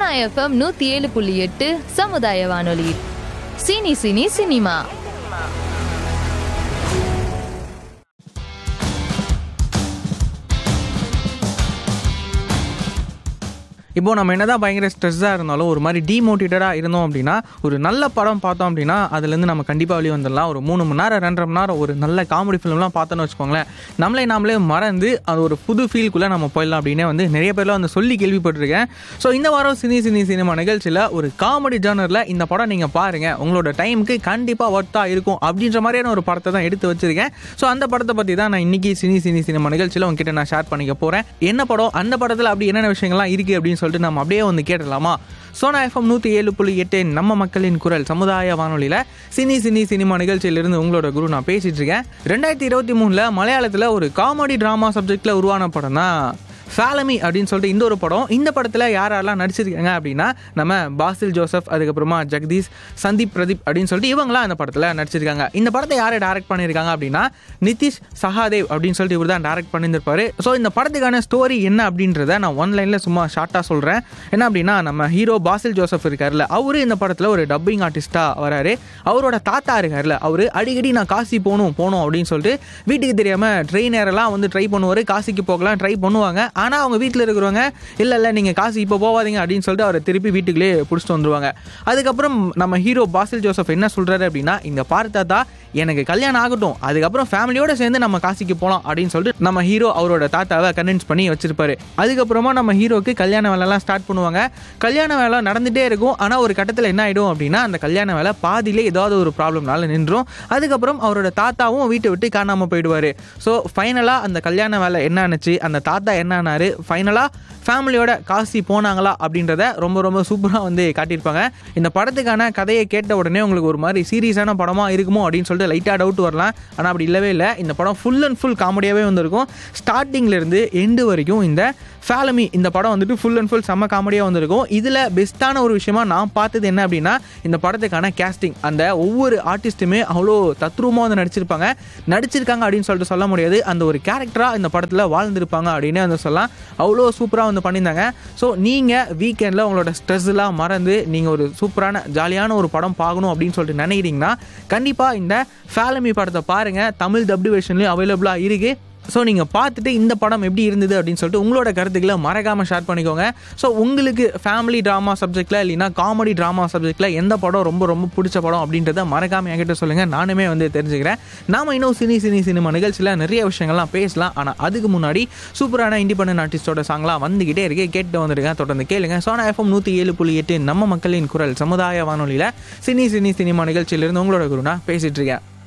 Sona FM நூத்தி ஏழு புள்ளி எட்டு சமுதாய வானொலி சினி சினி சினிமா இப்போ நம்ம என்னதான் பயங்கர ஸ்ட்ரெஸ்ஸாக இருந்தாலும் ஒரு மாதிரி டிமோட்டிவேட்டடாக இருந்தோம் அப்படின்னா ஒரு நல்ல படம் பார்த்தோம் அப்படின்னா அதுலேருந்து நம்ம கண்டிப்பாக வெளியே வந்துடலாம் ஒரு மூணு மணி நேரம் ரெண்டரை மணி நேரம் ஒரு நல்ல காமெடி ஃபிலிம்லாம் பார்த்தோன்னு வச்சுக்கோங்களேன் நம்மளே நாமளே மறந்து அது ஒரு புது ஃபீல்குள்ளே நம்ம போயிடலாம் அப்படின்னே வந்து நிறைய பேர்லாம் வந்து சொல்லி கேள்விப்பட்டிருக்கேன் ஸோ இந்த வாரம் சினி சினி சினிமா நிகழ்ச்சியில் ஒரு காமெடி ஜானரில் இந்த படம் நீங்கள் பாருங்கள் உங்களோட டைமுக்கு கண்டிப்பாக ஒர்த்தாக இருக்கும் அப்படின்ற மாதிரியான ஒரு படத்தை தான் எடுத்து வச்சிருக்கேன் ஸோ அந்த படத்தை பற்றி தான் நான் இன்னைக்கு சினி சினி சினிமா நிகழ்ச்சியில் உங்ககிட்ட நான் ஷேர் பண்ணிக்க போகிறேன் என்ன படம் அந்த படத்தில் அப்படி என்னென்ன விஷயங்கள்லாம் இருக்குது அப்படின்னு சொல்லிட்டு நம்ம அப்படியே வந்து கேட்டலாமா சோனா எஃப்எம் நூற்றி ஏழு புள்ளி எட்டு நம்ம மக்களின் குரல் சமுதாய வானொலியில் சினி சினி சினிமா நிகழ்ச்சியிலிருந்து உங்களோட குரு நான் பேசிட்டு இருக்கேன் ரெண்டாயிரத்தி இருபத்தி மூணில் மலையாளத்தில் ஒரு காமெடி ட்ராமா சப்ஜெக்டில் உருவான படம் தான் ஃபேலமி அப்படின்னு சொல்லிட்டு இந்த ஒரு படம் இந்த படத்தில் யார் யாரெல்லாம் நடிச்சிருக்காங்க அப்படின்னா நம்ம பாசில் ஜோசப் அதுக்கப்புறமா ஜெகதீஷ் சந்தீப் பிரதீப் அப்படின்னு சொல்லிட்டு இவங்களாம் இந்த படத்தில் நடிச்சிருக்காங்க இந்த படத்தை யாரை டேரக்ட் பண்ணியிருக்காங்க அப்படின்னா நிதிஷ் சஹாதேவ் அப்படின்னு சொல்லிட்டு இவர் தான் டேரக்ட் பண்ணியிருப்பாரு ஸோ இந்த படத்துக்கான ஸ்டோரி என்ன அப்படின்றத நான் ஒன்லைனில் சும்மா ஷார்ட்டாக சொல்கிறேன் என்ன அப்படின்னா நம்ம ஹீரோ பாசில் ஜோசப் இருக்கார்ல அவரு இந்த படத்தில் ஒரு டப்பிங் ஆர்டிஸ்ட்டாக வராரு அவரோட தாத்தா இருக்கார்ல அவர் அடிக்கடி நான் காசி போகணும் போகணும் அப்படின்னு சொல்லிட்டு வீட்டுக்கு தெரியாமல் ட்ரெயினரெல்லாம் வந்து ட்ரை பண்ணுவார் காசிக்கு போகலாம் ட்ரை பண்ணுவாங்க ஆனால் அவங்க வீட்டில் இருக்கிறவங்க இல்லை இல்லை நீங்கள் காசு இப்போ போகாதீங்க அப்படின்னு சொல்லிட்டு அவரை திருப்பி வீட்டுக்குள்ளே பிடிச்சிட்டு வந்துருவாங்க அதுக்கப்புறம் நம்ம ஹீரோ பாசில் ஜோசப் என்ன சொல்கிறாரு அப்படின்னா இங்கே பார்த்தா எனக்கு கல்யாணம் ஆகட்டும் அதுக்கப்புறம் ஃபேமிலியோட சேர்ந்து நம்ம காசிக்கு போகலாம் அப்படின்னு சொல்லிட்டு நம்ம ஹீரோ அவரோட தாத்தாவை கன்வின்ஸ் பண்ணி வச்சிருப்பாரு அதுக்கப்புறமா நம்ம ஹீரோக்கு கல்யாண வேலைலாம் ஸ்டார்ட் பண்ணுவாங்க கல்யாண வேலை நடந்துகிட்டே இருக்கும் ஆனால் ஒரு கட்டத்தில் என்ன ஆகிடும் அப்படின்னா அந்த கல்யாண வேலை பாதியிலே ஏதாவது ஒரு ப்ராப்ளம்னால நின்றும் அதுக்கப்புறம் அவரோட தாத்தாவும் வீட்டை விட்டு காணாமல் போயிடுவார் ஸோ ஃபைனலாக அந்த கல்யாண வேலை என்ன ஆனுச்சு அந்த தாத்தா என்ன ஆனாரு ஃபைனலாக ஃபேமிலியோட காசி போனாங்களா அப்படின்றத ரொம்ப ரொம்ப சூப்பராக வந்து காட்டியிருப்பாங்க இந்த படத்துக்கான கதையை கேட்ட உடனே உங்களுக்கு ஒரு மாதிரி சீரியஸான படமாக இருக்குமோ அப்படின்னு சொல்லிட்டு லைட்டாக டவுட் வரலாம் ஆனால் அப்படி இல்லவே இல்லை இந்த படம் ஃபுல் அண்ட் ஃபுல் காமெடியாகவே வந்திருக்கும் ஸ்டார்டிங்லேருந்து எண்டு வரைக்கும் இந்த ஃபேலமி இந்த படம் வந்துட்டு ஃபுல் அண்ட் ஃபுல் செம்ம காமெடியாக வந்திருக்கும் இதில் பெஸ்ட்டான ஒரு விஷயமா நான் பார்த்தது என்ன அப்படின்னா இந்த படத்துக்கான கேஸ்டிங் அந்த ஒவ்வொரு ஆர்டிஸ்ட்டுமே அவ்வளோ தத்ரூபமாக வந்து நடிச்சிருப்பாங்க நடிச்சிருக்காங்க அப்படின்னு சொல்லிட்டு சொல்ல முடியாது அந்த ஒரு கேரக்டராக இந்த படத்தில் வாழ்ந்திருப்பாங்க அப்படின்னு வந்து சொல்லலாம் அவ்வளோ சூப்பராக வந்து பண்ணியிருந்தாங்க ஸோ நீங்கள் வீக்கெண்டில் உங்களோட ஸ்ட்ரெஸ்லாம் மறந்து நீங்கள் ஒரு சூப்பரான ஜாலியான ஒரு படம் பார்க்கணும் அப்படின்னு சொல்லிட்டு நினைக்கிறீங்கன்னா கண்டிப்பாக இந்த ஃபேலமி படத்தை பாருங்கள் தமிழ் டப்டு வெர்ஷன்லேயும் அவைலபிளாக இருக்குது ஸோ நீங்கள் பார்த்துட்டு இந்த படம் எப்படி இருந்தது அப்படின்னு சொல்லிட்டு உங்களோட கருத்துக்களை மறக்காமல் ஷேர் பண்ணிக்கோங்க ஸோ உங்களுக்கு ஃபேமிலி ட்ராமா சப்ஜெக்டில் இல்லைனா காமெடி ட்ராமா சப்ஜெக்டில் எந்த படம் ரொம்ப ரொம்ப பிடிச்ச படம் அப்படின்றத மறக்காமல் என்கிட்ட சொல்லுங்கள் நானுமே வந்து தெரிஞ்சுக்கிறேன் நாம இன்னும் சினி சினி சினிமா நிகழ்ச்சியில் நிறைய விஷயங்கள்லாம் பேசலாம் ஆனால் அதுக்கு முன்னாடி சூப்பரான இண்டிபெண்டன்ட் ஆர்டிஸ்டோட சாங்லாம் வந்துக்கிட்டே இருக்கு கேட்டு வந்துருக்கேன் தொடர்ந்து கேளுங்க சோனா எஃப்எம் நூற்றி ஏழு புள்ளி எட்டு நம்ம மக்களின் குரல் சமுதாய வானொலியில் சினி சினி சினிமா நிகழ்ச்சியிலிருந்து உங்களோட குருனா பேசிகிட்டு இருக்கேன்